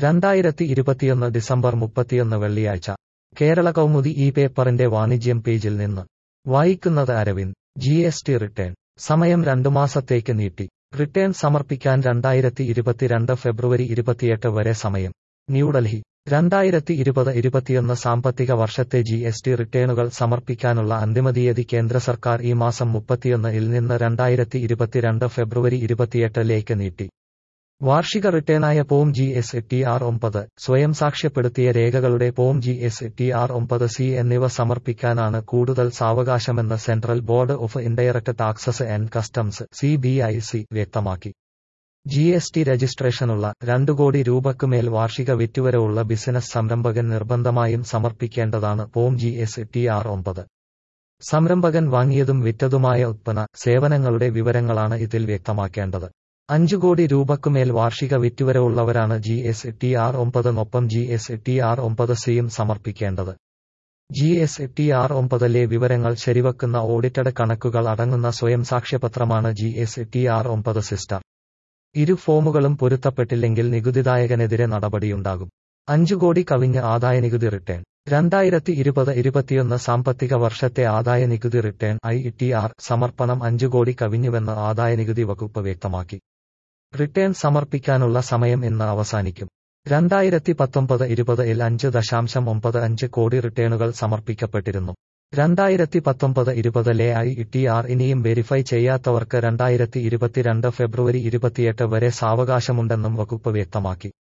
രണ്ടായിരത്തി ഇരുപത്തിയൊന്ന് ഡിസംബർ മുപ്പത്തിയൊന്ന് വെള്ളിയാഴ്ച കേരള കൗമുദി ഈ പേപ്പറിന്റെ വാണിജ്യം പേജിൽ നിന്ന് വായിക്കുന്നത് Aravind G S T return സമയം രണ്ടു മാസത്തേക്ക് നീട്ടി റിട്ടേൺ സമർപ്പിക്കാൻ രണ്ടായിരത്തി ഇരുപത്തിരണ്ട് ഫെബ്രുവരി ഇരുപത്തിയെട്ട് വരെ സമയം ന്യൂഡൽഹി രണ്ടായിരത്തി ഇരുപത് ഇരുപത്തിയൊന്ന് സാമ്പത്തിക വർഷത്തെ ജി എസ് ടി റിട്ടേണുകൾ സമർപ്പിക്കാനുള്ള അന്തിമ തീയതി കേന്ദ്ര സർക്കാർ ഈ മാസം മുപ്പത്തിയൊന്ന് ഇൽ നിന്ന് രണ്ടായിരത്തി ഇരുപത്തിരണ്ട് ഫെബ്രുവരി ഇരുപത്തിയെട്ടിലേക്ക് നീട്ടി വാർഷിക റിട്ടേണായ പോം ജി എസ് ടി ആർ ഒമ്പത് സ്വയം സാക്ഷ്യപ്പെടുത്തിയ രേഖകളുടെ form G S T R ഒമ്പത് സി എന്നിവ സമർപ്പിക്കാനാണ് കൂടുതൽ സാവകാശമെന്ന് central board of indirect taxes and customs C B I C വ്യക്തമാക്കി ജി എസ് ടി രജിസ്ട്രേഷനുള്ള രണ്ടു കോടി രൂപയ്ക്കുമേൽ വാർഷിക വിറ്റുവരവുള്ള ബിസിനസ് സംരംഭകൻ നിർബന്ധമായും സമർപ്പിക്കേണ്ടതാണ് പോം ജി എസ് ടി ആർ ഒമ്പത് സംരംഭകൻ വാങ്ങിയതും വിറ്റതുമായ ഉത്പന്ന സേവനങ്ങളുടെ വിവരങ്ങളാണ് ഇതിൽ വ്യക്തമാക്കേണ്ടത് അഞ്ചു കോടി രൂപയ്ക്കുമേൽ വാർഷിക വിറ്റുവരവുള്ളവരാണ് ജി എസ് ടി ആർ ഒമ്പതിനൊപ്പം ജി എസ് ടി ആർ ഒമ്പത് സിയും സമർപ്പിക്കേണ്ടത് ജി എസ് ടി ആർ ഒമ്പതിലെ വിവരങ്ങൾ ശരിവെക്കുന്ന ഓഡിറ്റഡ് കണക്കുകൾ അടങ്ങുന്ന സ്വയം സാക്ഷ്യപത്രമാണ് ജി എസ് ടി ആർ ഒമ്പത് സിസ്റ്റർ ഇരു ഫോമുകളും പൊരുത്തപ്പെട്ടില്ലെങ്കിൽ നികുതിദായകനെതിരെ നടപടിയുണ്ടാകും അഞ്ചു കോടി കവിഞ്ഞ് ആദായനികുതി റിട്ടേൺ രണ്ടായിരത്തി ഇരുപത് ഇരുപത്തിയൊന്ന് സാമ്പത്തിക വർഷത്തെ ആദായനികുതി റിട്ടേൺ ഐ ടി ആർ സമർപ്പണം അഞ്ചു കോടി കവിഞ്ഞുവെന്ന് ആദായനികുതി വകുപ്പ് വ്യക്തമാക്കി റിട്ടേൺ സമർപ്പിക്കാനുള്ള സമയം ഇന്ന് അവസാനിക്കും രണ്ടായിരത്തി പത്തൊമ്പത് ഇരുപത് ഇൽ അഞ്ച് ദശാംശം ഒമ്പത് അഞ്ച് കോടി റിട്ടേണുകൾ സമർപ്പിക്കപ്പെട്ടിരുന്നു രണ്ടായിരത്തി പത്തൊമ്പത് ഇരുപതിലെ ഐ ടി ആർ ഇനിയും വെരിഫൈ ചെയ്യാത്തവർക്ക് രണ്ടായിരത്തി ഇരുപത്തിരണ്ട് ഫെബ്രുവരി ഇരുപത്തിയെട്ട് വരെ സാവകാശമുണ്ടെന്നും വകുപ്പ് വ്യക്തമാക്കി